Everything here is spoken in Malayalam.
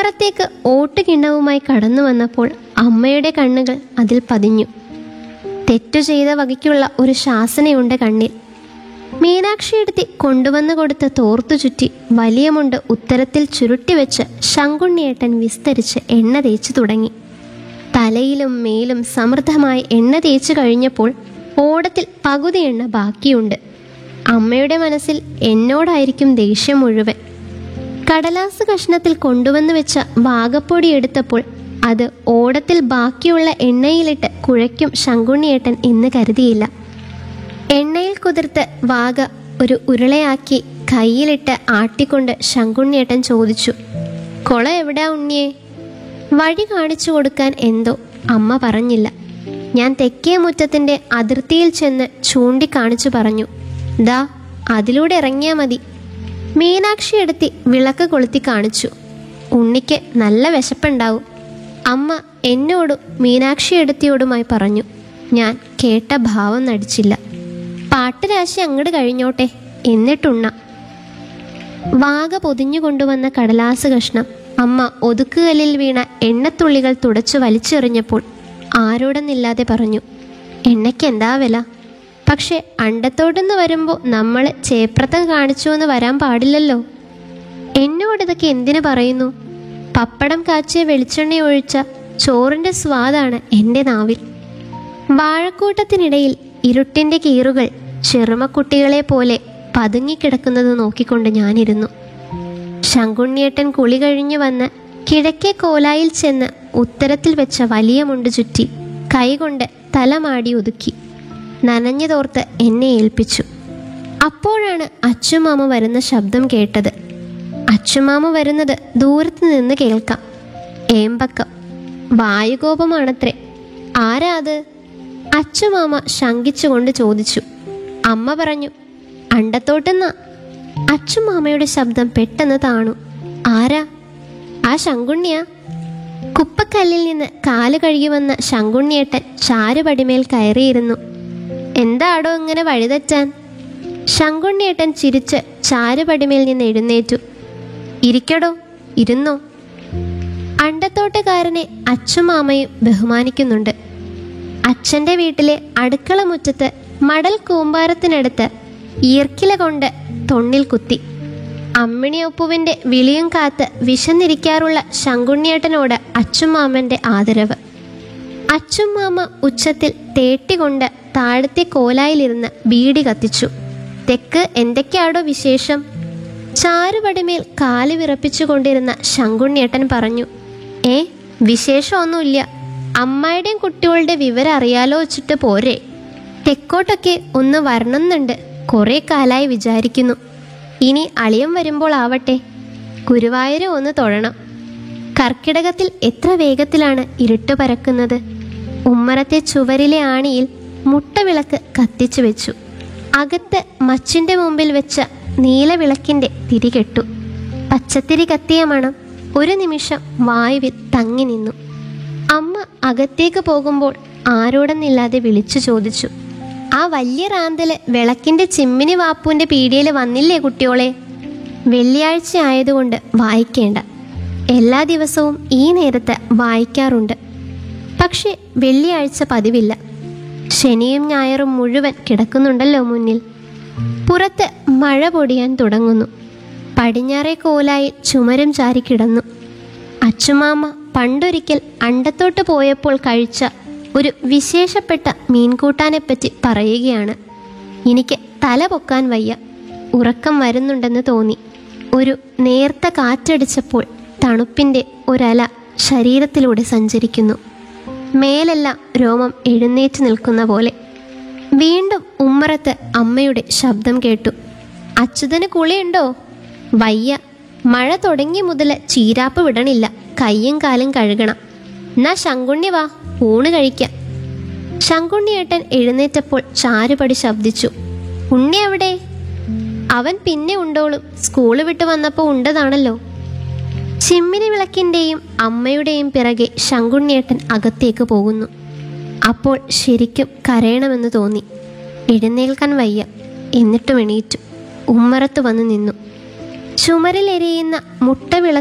ഉമ്മറത്തേക്ക് ഓട്ടുകിണ്ണവുമായി കടന്നു വന്നപ്പോൾ അമ്മയുടെ കണ്ണുകൾ അതിൽ പതിഞ്ഞു തെറ്റു ചെയ്ത വകയ്ക്കുള്ള ഒരു ശാസനയുണ്ട് കണ്ണിൽ മീനാക്ഷിയെടുത്തി കൊണ്ടുവന്നു കൊടുത്ത തോർത്തു ചുറ്റി വലിയ മുണ്ട് ഉത്തരത്തിൽ ചുരുട്ടിവെച്ച് ശങ്കുണ്ണിയേട്ടൻ വിസ്തരിച്ച് എണ്ണ തേച്ചു തുടങ്ങി തലയിലും മേലും സമൃദ്ധമായി എണ്ണ തേച്ചു കഴിഞ്ഞപ്പോൾ ഓടത്തിൽ പകുതി എണ്ണ ബാക്കിയുണ്ട് അമ്മയുടെ മനസ്സിൽ എന്നോടായിരിക്കും ദേഷ്യം മുഴുവൻ കടലാസ് കഷ്ണത്തിൽ കൊണ്ടുവന്ന് വെച്ച വാഗപ്പൊടി എടുത്തപ്പോൾ അത് ഓടത്തിൽ ബാക്കിയുള്ള എണ്ണയിലിട്ട് കുഴയ്ക്കും ശങ്കുണ്ണിയേട്ടൻ എന്ന് കരുതിയില്ല എണ്ണയിൽ കുതിർത്ത് വാഗ ഒരു ഉരുളയാക്കി കയ്യിലിട്ട് ആട്ടിക്കൊണ്ട് ശങ്കുണ്ണിയേട്ടൻ ചോദിച്ചു കൊള എവിടാ ഉണ്ണിയെ വഴി കാണിച്ചു കൊടുക്കാൻ എന്തോ അമ്മ പറഞ്ഞില്ല ഞാൻ തെക്കേ മുറ്റത്തിൻ്റെ അതിർത്തിയിൽ ചെന്ന് ചൂണ്ടിക്കാണിച്ചു പറഞ്ഞു ദാ അതിലൂടെ ഇറങ്ങിയാൽ മതി മീനാക്ഷി എടുത്തി വിളക്ക് കൊളുത്തി കാണിച്ചു ഉണ്ണിക്ക് നല്ല വിശപ്പുണ്ടാവും അമ്മ എന്നോടും മീനാക്ഷി എടുത്തിയോടുമായി പറഞ്ഞു ഞാൻ കേട്ട ഭാവം നടിച്ചില്ല പാട്ടുരാശി അങ്ങോട്ട് കഴിഞ്ഞോട്ടെ എന്നിട്ടുണ്ണ വാഗ പൊതിഞ്ഞു കൊണ്ടുവന്ന കടലാസ് കഷ്ണം അമ്മ ഒതുക്കുകല്ലിൽ വീണ എണ്ണത്തുള്ളികൾ തുടച്ചു വലിച്ചെറിഞ്ഞപ്പോൾ ആരോടെന്നില്ലാതെ പറഞ്ഞു എണ്ണയ്ക്ക് എന്താ വില പക്ഷെ അണ്ടത്തോടെന്ന് വരുമ്പോൾ നമ്മൾ ചേപ്രത്തം കാണിച്ചു എന്ന് വരാൻ പാടില്ലല്ലോ എന്നോടിതൊക്കെ എന്തിനു പറയുന്നു പപ്പടം കാച്ചിയ വെളിച്ചെണ്ണ ഒഴിച്ച ചോറിൻ്റെ സ്വാദാണ് എൻ്റെ നാവിൽ വാഴക്കൂട്ടത്തിനിടയിൽ ഇരുട്ടിൻ്റെ കീറുകൾ ചെറുമക്കുട്ടികളെ പോലെ പതുങ്ങിക്കിടക്കുന്നത് നോക്കിക്കൊണ്ട് ഞാനിരുന്നു ശങ്കുണ്ണിയേട്ടൻ കുളി കഴിഞ്ഞു വന്ന് കിഴക്കേ കോലായിൽ ചെന്ന് ഉത്തരത്തിൽ വെച്ച വലിയ മുണ്ട് ചുറ്റി കൈകൊണ്ട് തലമാടി ഒതുക്കി നനഞ്ഞു തോർത്ത് എന്നെ ഏൽപ്പിച്ചു അപ്പോഴാണ് അച്ചുമാമ വരുന്ന ശബ്ദം കേട്ടത് അച്ചുമാമ വരുന്നത് ദൂരത്ത് നിന്ന് കേൾക്കാം ഏമ്പക്കം വായുകോപമാണത്രേ ആരാ അത് അച്ചുമാമ ശങ്കിച്ചുകൊണ്ട് ചോദിച്ചു അമ്മ പറഞ്ഞു അണ്ടത്തോട്ടെന്നാ അച്ചുമാമയുടെ ശബ്ദം പെട്ടെന്ന് താണു ആരാ ആ ശങ്കുണ്ണിയാ കുപ്പക്കല്ലിൽ നിന്ന് കാല് കഴുകി വന്ന ശങ്കുണ്ണിയേട്ടൻ ചാരുപടിമേൽ കയറിയിരുന്നു എന്താടോ ഇങ്ങനെ വഴിതെറ്റാൻ ശങ്കുണ്ണിയേട്ടൻ ചിരിച്ച് ചാരുപടിമേൽ നിന്ന് എഴുന്നേറ്റു ഇരിക്കടോ ഇരുന്നോ അണ്ടത്തോട്ടുകാരനെ അച്ചുമാമയും ബഹുമാനിക്കുന്നുണ്ട് അച്ഛൻ്റെ വീട്ടിലെ അടുക്കള മുറ്റത്ത് മടൽ കൂമ്പാരത്തിനടുത്ത് ഈർക്കില കൊണ്ട് തൊണ്ണിൽ കുത്തി അമ്മിണിയൊപ്പുവിൻ്റെ വിളിയും കാത്ത് വിശന്നിരിക്കാറുള്ള ശങ്കുണ്ണിയേട്ടനോട് അച്ചുമാമൻ്റെ ആദരവ് അച്ചുമാമ ഉച്ചത്തിൽ തേട്ടികൊണ്ട് താഴത്തെ കോലായിലിരുന്ന് ബീഡി കത്തിച്ചു തെക്ക് എന്തൊക്കെയാടോ വിശേഷം ചാരുപടിമേൽ കാല് വിറപ്പിച്ചു കൊണ്ടിരുന്ന ശങ്കുണ്ണിയേട്ടൻ പറഞ്ഞു ഏ വിശേഷമൊന്നുമില്ല അമ്മായിയുടെയും കുട്ടികളുടെ വിവരം അറിയാലോ വെച്ചിട്ട് പോരെ തെക്കോട്ടൊക്കെ ഒന്ന് വരണമെന്നുണ്ട് കുറേ കാലായി വിചാരിക്കുന്നു ഇനി അളിയം വരുമ്പോൾ ആവട്ടെ ഗുരുവായൂര് ഒന്ന് തൊഴണം കർക്കിടകത്തിൽ എത്ര വേഗത്തിലാണ് ഇരുട്ട് പരക്കുന്നത് ഉമ്മറത്തെ ചുവരിലെ ആണിയിൽ മുട്ടവിളക്ക് കത്തിച്ചു വെച്ചു അകത്ത് മച്ചിൻ്റെ മുമ്പിൽ വെച്ച നീലവിളക്കിൻ്റെ തിരി കെട്ടു പച്ചത്തിരി കത്തിയ മണം ഒരു നിമിഷം വായുവിൽ തങ്ങി നിന്നു അമ്മ അകത്തേക്ക് പോകുമ്പോൾ ആരോടെന്നില്ലാതെ വിളിച്ചു ചോദിച്ചു ആ വലിയ റാന്തല് വിളക്കിന്റെ ചിമ്മിനി വാപ്പുവിന്റെ പീടിയയിൽ വന്നില്ലേ കുട്ടിയോളെ വെള്ളിയാഴ്ച ആയതുകൊണ്ട് വായിക്കേണ്ട എല്ലാ ദിവസവും ഈ നേരത്ത് വായിക്കാറുണ്ട് പക്ഷേ വെള്ളിയാഴ്ച പതിവില്ല ശനിയും ഞായറും മുഴുവൻ കിടക്കുന്നുണ്ടല്ലോ മുന്നിൽ പുറത്ത് മഴ പൊടിയാൻ തുടങ്ങുന്നു പടിഞ്ഞാറേ കോലായി ചുമരും ചാരി കിടന്നു അച്ചുമാമ പണ്ടൊരിക്കൽ അണ്ടത്തോട്ട് പോയപ്പോൾ കഴിച്ച ഒരു വിശേഷപ്പെട്ട മീൻകൂട്ടാനെപ്പറ്റി പറയുകയാണ് എനിക്ക് തല പൊക്കാൻ വയ്യ ഉറക്കം വരുന്നുണ്ടെന്ന് തോന്നി ഒരു നേർത്ത കാറ്റടിച്ചപ്പോൾ തണുപ്പിൻ്റെ ഒരല ശരീരത്തിലൂടെ സഞ്ചരിക്കുന്നു മേലെല്ലാം രോമം എഴുന്നേറ്റ് നിൽക്കുന്ന പോലെ വീണ്ടും ഉമ്മറത്ത് അമ്മയുടെ ശബ്ദം കേട്ടു അച്യുതന് കുളിയുണ്ടോ വയ്യ മഴ തുടങ്ങി മുതൽ ചീരാപ്പ് വിടണില്ല കയ്യും കാലും കഴുകണം എന്നാ ശങ്കുണ്ണി വാ ഊണ് കഴിക്കാം ശങ്കുണ്ണിയേട്ടൻ എഴുന്നേറ്റപ്പോൾ ചാരുപടി ശബ്ദിച്ചു ഉണ്ണി എവിടെ അവൻ പിന്നെ ഉണ്ടോളും സ്കൂള് വിട്ട് വന്നപ്പോൾ ഉണ്ടതാണല്ലോ ചിമ്മിനി വിളക്കിൻ്റെയും അമ്മയുടെയും പിറകെ ശങ്കുണ്ണിയേട്ടൻ അകത്തേക്ക് പോകുന്നു അപ്പോൾ ശരിക്കും കരയണമെന്ന് തോന്നി എഴുന്നേൽക്കാൻ വയ്യ എന്നിട്ടും എണീറ്റു ഉമ്മറത്ത് വന്ന് നിന്നു ചുമരിലെരിയുന്ന മുട്ട